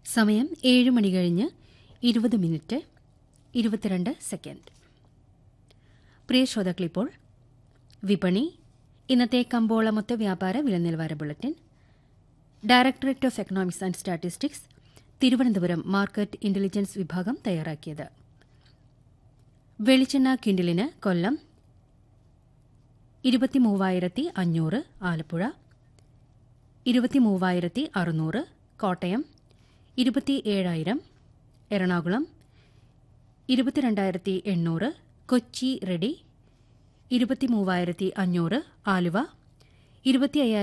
സമയം ഏഴ് മണി കഴിഞ്ഞ് ഇരുപത് മിനിറ്റ് ഇരുപത്തിരണ്ട് സെക്കൻഡ് പ്രിയ ശ്രോതാക്കളിപ്പോൾ വിപണി ഇന്നത്തെ കമ്പോള മൊത്ത വ്യാപാര വില നിലവാര bulletin directorate of economics and statistics Thiruvananthapuram market intelligence വിഭാഗം തയ്യാറാക്കിയത് വെളിച്ചെണ്ണ കിൻഡിലിന് കൊല്ലം ഇരുപത്തിമൂവായിരത്തി അഞ്ഞൂറ് ആലപ്പുഴ ഇരുപത്തിമൂവായിരത്തി അറുന്നൂറ് കോട്ടയം ഇരുപത്തി ഏഴായിരം എറണാകുളം ഇരുപത്തിരണ്ടായിരത്തി എണ്ണൂറ് കൊച്ചി റെഡി ഇരുപത്തിമൂവായിരത്തി അഞ്ഞൂറ് ആലുവ ഇരുപത്തി